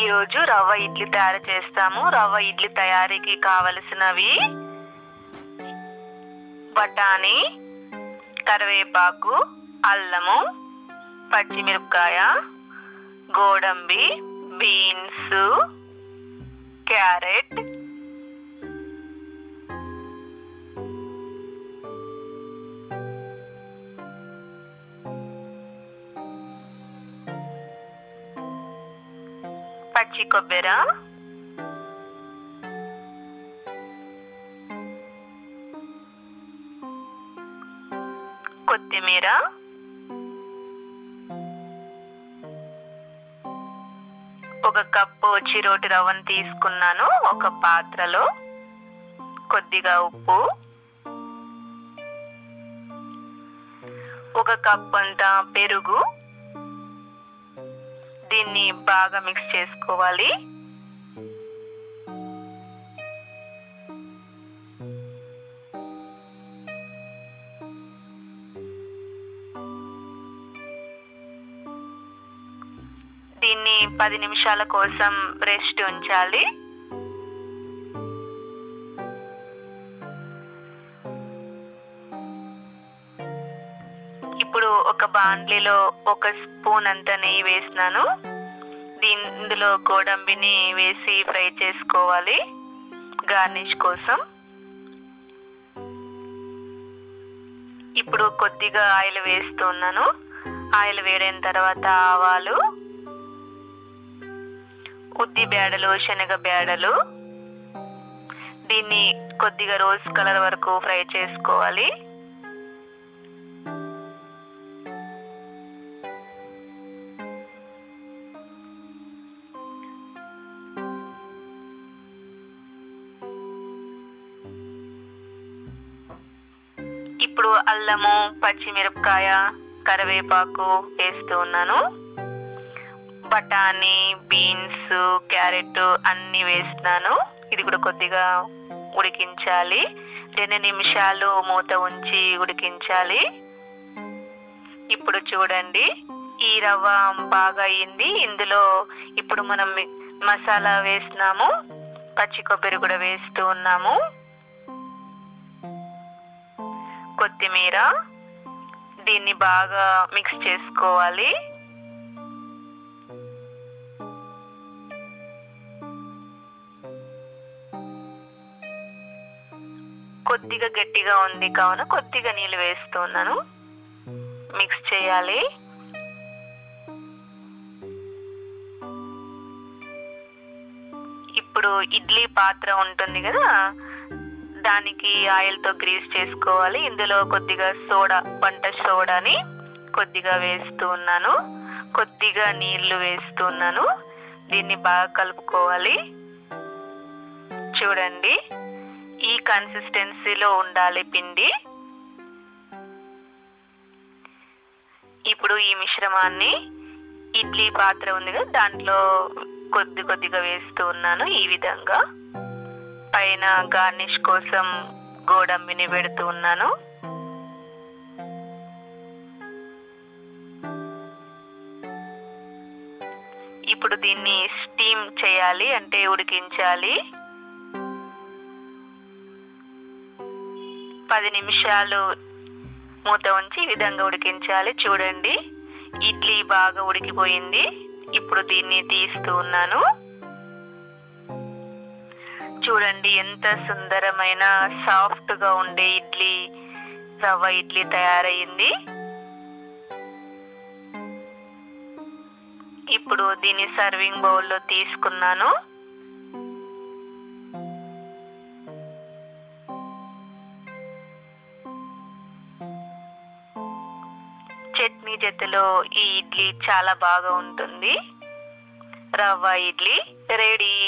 ఈరోజు రవ్వ ఇడ్లీ తయారు చేస్తాము రవ్వ ఇడ్లీ తయారీకి కావలసినవి బఠానీ కరివేపాకు అల్లము పచ్చిమిరపకాయ గోడంబి బీన్స్ క్యారెట్ పచ్చి కొబ్బరి కొత్తిమీర ఒక కప్పు చిరోటి రవ్వను తీసుకున్నాను ఒక పాత్రలో కొద్దిగా ఉప్పు ఒక కప్ అంత పెరుగు దీన్ని బాగా మిక్స్ చేసుకోవాలి దీన్ని పది నిమిషాల కోసం రెస్ట్ ఉంచాలి ఇప్పుడు ఒక బాండ్లీలో ఒక స్పూన్ అంత నెయ్యి వేసినాను దీని ఇందులో గోడంబిని వేసి ఫ్రై చేసుకోవాలి గార్నిష్ కోసం ఇప్పుడు కొద్దిగా ఆయిల్ వేస్తున్నాను ఆయిల్ వేడైన తర్వాత ఆవాలు ఉద్ది బేడలు శనగ బేడలు దీన్ని కొద్దిగా రోజ్ కలర్ వరకు ఫ్రై చేసుకోవాలి ఇప్పుడు అల్లము పచ్చిమిరపకాయ కరివేపాకు వేస్తూ ఉన్నాను బఠానీ బీన్స్ క్యారెట్ అన్ని వేస్తున్నాను ఇది కూడా కొద్దిగా ఉడికించాలి రెండు నిమిషాలు మూత ఉంచి ఉడికించాలి ఇప్పుడు చూడండి ఈ రవ్వ బాగా అయింది ఇందులో ఇప్పుడు మనం మి- మసాలా వేస్తున్నాము పచ్చి కొబ్బరి కూడా వేస్తూ ఉన్నాము కొత్తిమీర దీన్ని బాగా మిక్స్ చేసుకోవాలి కొద్దిగా గట్టిగా ఉంది కావున కొద్దిగా నీళ్ళు వేస్తున్నాను మిక్స్ చేయాలి ఇప్పుడు ఇడ్లీ పాత్ర ఉంటుంది కదా దానికి ఆయిల్ తో గ్రీస్ చేసుకోవాలి ఇందులో కొద్దిగా సోడా వంట సోడాని కొద్దిగా వేస్తూ ఉన్నాను కొద్దిగా నీళ్లు వేస్తున్నాను దీన్ని బాగా కలుపుకోవాలి చూడండి ఈ కన్సిస్టెన్సీలో ఉండాలి పిండి ఇప్పుడు ఈ మిశ్రమాన్ని ఇడ్లీ పాత్ర ఉంది కదా దాంట్లో కొద్ది కొద్దిగా వేస్తూ ఉన్నాను ఈ విధంగా పైన గార్నిష్ కోసం గోడంబిని పెడుతూ ఉన్నాను ఇప్పుడు దీన్ని స్టీమ్ చేయాలి అంటే ఉడికించాలి పది నిమిషాలు మూత ఉంచి ఈ విధంగా ఉడికించాలి చూడండి ఇడ్లీ బాగా ఉడికిపోయింది ఇప్పుడు దీన్ని తీస్తూ ఉన్నాను చూడండి ఎంత సుందరమైన సాఫ్ట్ గా ఉండే ఇడ్లీ రవ్వ ఇడ్లీ తయారయ్యింది ఇప్పుడు దీన్ని సర్వింగ్ బౌల్లో తీసుకున్నాను చట్నీ జతలో ఈ ఇడ్లీ చాలా బాగా ఉంటుంది రవ్వ ఇడ్లీ రెడీ